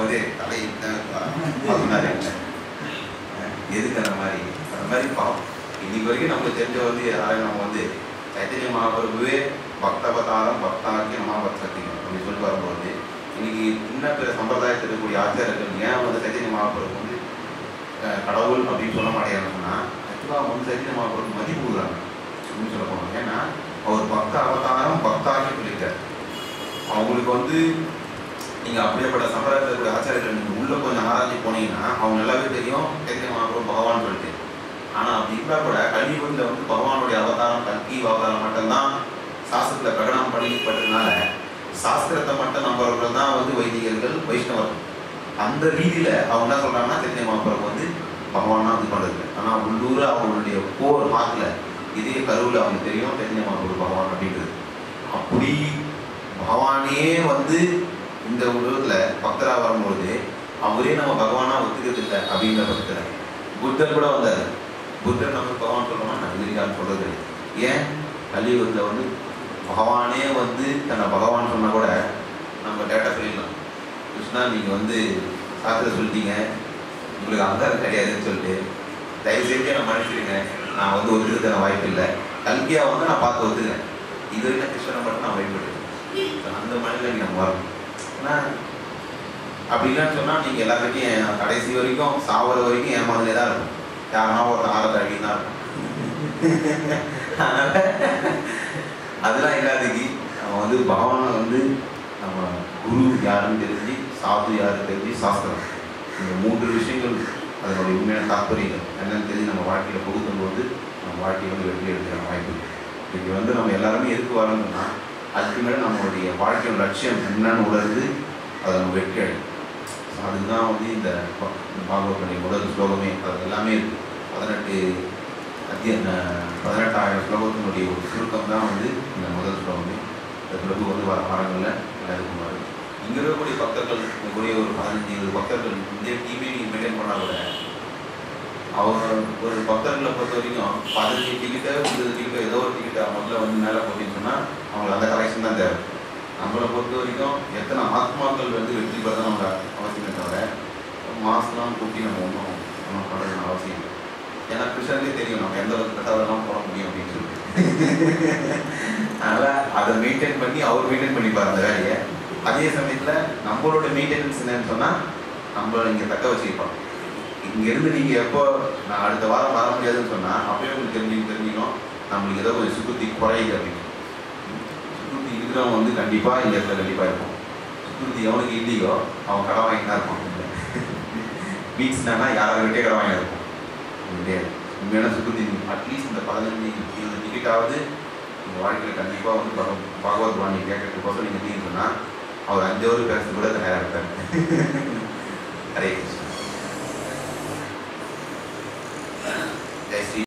போதே தலை சொன்னாரு எதுக்கு அந்த மாதிரி அந்த மாதிரி பாவம் இன்னைக்கு வரைக்கும் நமக்கு தெரிஞ்ச வந்து யாராவது நம்ம வந்து சைத்தன்ய மகாபிரபுவே பக்தவதாரம் பக்தாக்கி மகாபக்தி அப்படின்னு சொல்லிட்டு வரும்போது இன்னைக்கு இன்னும் பிற சம்பிரதாயத்தில் இருக்கக்கூடிய ஆச்சாரியர்கள் ஏன் வந்து சைத்தன்ய மகாபிரபு வந்து அஹ், கடவுள் அப்படின்னு சொல்ல மாட்டேங்கிறாங்கன்னா ஆக்சுவலாக வந்து சைத்தன்ய மகாபிரபு மதிப்பு கொடுக்குறாங்க அப்படின்னு சொல்ல போனோம் ஏன்னா அவர் பக்த அவதாரம் பக்தாக்கி சொல்லிட்டார் அவங்களுக்கு வந்து நீங்கள் அப்படியேப்பட்ட சம்பிரதாயத்தில் இருக்கக்கூடிய ஆச்சாரியர்கள் நீங்கள் உள்ளே கொஞ்சம் ஆராய்ச்சி போனீங்கன்னா அவங்க நல்லாவே தெரியும் சைத்தன்ய மகாபிரபு பகவான் சொல்லிட்டு ஆனால் அப்படி இருந்தால் கூட கலியுகத்தில் வந்து பகவானுடைய அவதாரம் கல்கி அவதாரம் மட்டும்தான் சாஸ்திரத்தில் பிரகடனம் பண்ணிப்பட்டதுனால சாஸ்திரத்தை மட்டும் நம்புறவர்கள் தான் வந்து வைதிகர்கள் வைஷ்ணவர்கள் அந்த ரீதியில் அவங்க என்ன சொல்கிறாங்கன்னா சைத்தன்ய மகாபிரபு வந்து பகவானா இது பண்ணுறது ஆனால் உள்ளூர் அவங்களுடைய போர் ஹார்ட்டில் இதே கருவில் அவங்க தெரியும் சைத்தன்ய மகாபிரபு பகவான் அப்படின்றது அப்படி பகவானே வந்து இந்த உலகத்தில் பக்தராக வரும்பொழுது அவரே நம்ம பகவானா ஒத்துக்கிறது இல்லை அப்படிங்கிற பட்சத்தில் புத்தர் கூட வந்தார் புத்தர் நமக்கு பகவான் சொல்லணும்னா நான் எதிரிகான்னு சொல்றது இல்லை. ஏன் கலியுகத்தில் வந்து பகவானே வந்து தன்னை பகவான் சொன்னால் கூட நம்ம டேட்டா சொல்லிடலாம் கிருஷ்ணா நீங்கள் வந்து சாத்திர சொல்லிட்டீங்க உங்களுக்கு அங்காரம் கிடையாதுன்னு சொல்லிட்டு தயவு செஞ்சு என்னை மன்னிச்சிடுங்க நான் வந்து ஒத்துக்கிறதுக்கான வாய்ப்பு இல்லை கல்கியா வந்து நான் பார்த்து ஒத்துக்கிறேன் இது வரைக்கும் கிருஷ்ணனை மட்டும் நான் வழிபடுறேன் அந்த மனிதன் நம்ம வரணும் ஆனால் அப்படி இல்லைன்னு சொன்னால் நீங்கள் எல்லாத்துக்கும் கடைசி வரைக்கும் சாவர வரைக்கும் என் மனதிலே தான் இருக்கும் யாருன்னா ஒரு ஆரத்தை அடி தான் இருக்கும் அதனால அதெல்லாம் இல்லாதக்கு நம்ம வந்து பகவானை வந்து நம்ம குரு யாருன்னு தெரிஞ்சு சாது யாருன்னு தெரிஞ்சு சாஸ்திரம் இந்த மூன்று விஷயங்கள் அதனுடைய உண்மையான தாற்பயங்கள் என்னன்னு தெரிஞ்சு நம்ம வாழ்க்கையில் புகுத்தும் போது நம்ம வாழ்க்கையை வந்து வெற்றி எடுக்கிற வாய்ப்பு இருக்கு. இன்னைக்கு வந்து நம்ம எல்லாருமே எதுக்கு வரணும்னா அல்டிமேட்டாக நம்மளுடைய வாழ்க்கையோட லட்சியம் என்னன்னு உணர்ந்து அதை நம்ம வெற்றி அடையும் So அதுதான் வந்து இந்த ப- இந்த பாகவதனுடைய முதல் ஸ்லோகமே அது எல்லாமே இருக்கு பதினெட்டு அத்திய அஹ் பதினெட்டாயிரம் ஸ்லோகத்தினுடைய ஒரு சுருக்கம் தான் வந்து இந்த முதல் ஸ்லோகமே இந்த பிரபு வந்து வர வாரங்களில் எல்லாருக்கும் வரும் இங்கே இருக்கக்கூடிய பக்தர்கள் இருக்கக்கூடிய ஒரு பதினஞ்சு இருபது பக்தர்கள் இந்த டீமே நீங்கள் மெயின்டைன் பண்ணால் கூட அவங்க ஒரு பக்தர்களை பொறுத்த வரைக்கும் பதினஞ்சு டிக்கெட்டோ இருபது டிக்கெட்டோ ஏதோ ஒரு டிக்கெட்டை முதல்ல வந்து மேலே போட்டின்னு சொன்னால் அவங்களுக்கு அந்த கலெக்ஷன் தான் தேவை நம்மளை பொறுத்த வரைக்கும் எத்தனை ஆத்மாக்கள் வந்து வெற்றி பெற நம்ம அவசியமே தவிர மாசம்லாம் கூட்டி நம்ம ஒன்றும் ஒன்றும் பண்ணுறது அவசியம் இல்லை ஏன்னா கிருஷ்ணனுக்கே தெரியும் நம்ம எந்த அளவுக்கு கட்டாவெல்லாம் போட முடியும் அப்படின்னு சொல்லிட்டு அதனால் அதை மெயின்டைன் பண்ணி அவர் மெயின்டைன் பண்ணிப்பார் அந்த வேலையை அதே சமயத்தில் நம்மளோட மெயின்டெனன்ஸ் என்னன்னு சொன்னால் நம்மளை இங்கே தக்க வச்சுருப்போம் இங்கேருந்து நீங்கள் எப்போ நான் அடுத்த வாரம் வர முடியாதுன்னு சொன்னால் அப்பயே உங்களுக்கு தெரிஞ்சு தெரிஞ்சுக்கணும் நம்மளுக்கு ஏதோ கொஞ்சம் சுக்குத்தி குறையுது அப்படின்னு சுக்குத்தி இருக்கிறவன் வந்து கண்டிப்பாக இந்த இடத்துல கண்டிப்பாக இருக்கும் சுக்குத்தி எவனுக்கு இல்லையோ அவன் கடை வாங்கி தான் இருப்பான் பீச்னா யாராவது கடை வாங்கி இருக்கும் கிடையாது உண்மையான சுக்குத்தி அட்லீஸ்ட் இந்த பதினஞ்சு இருபது டிக்கெட்டாவது உங்கள் வாழ்க்கையில் கண்டிப்பாக வந்து பக பகவத் வாணி கேட்கறதுக்கோசம் நீங்கள் தீங்க சொன்னால் அவர் அஞ்சு அவர் பேசுறது கூட தயாராக இருக்காரு ஹரே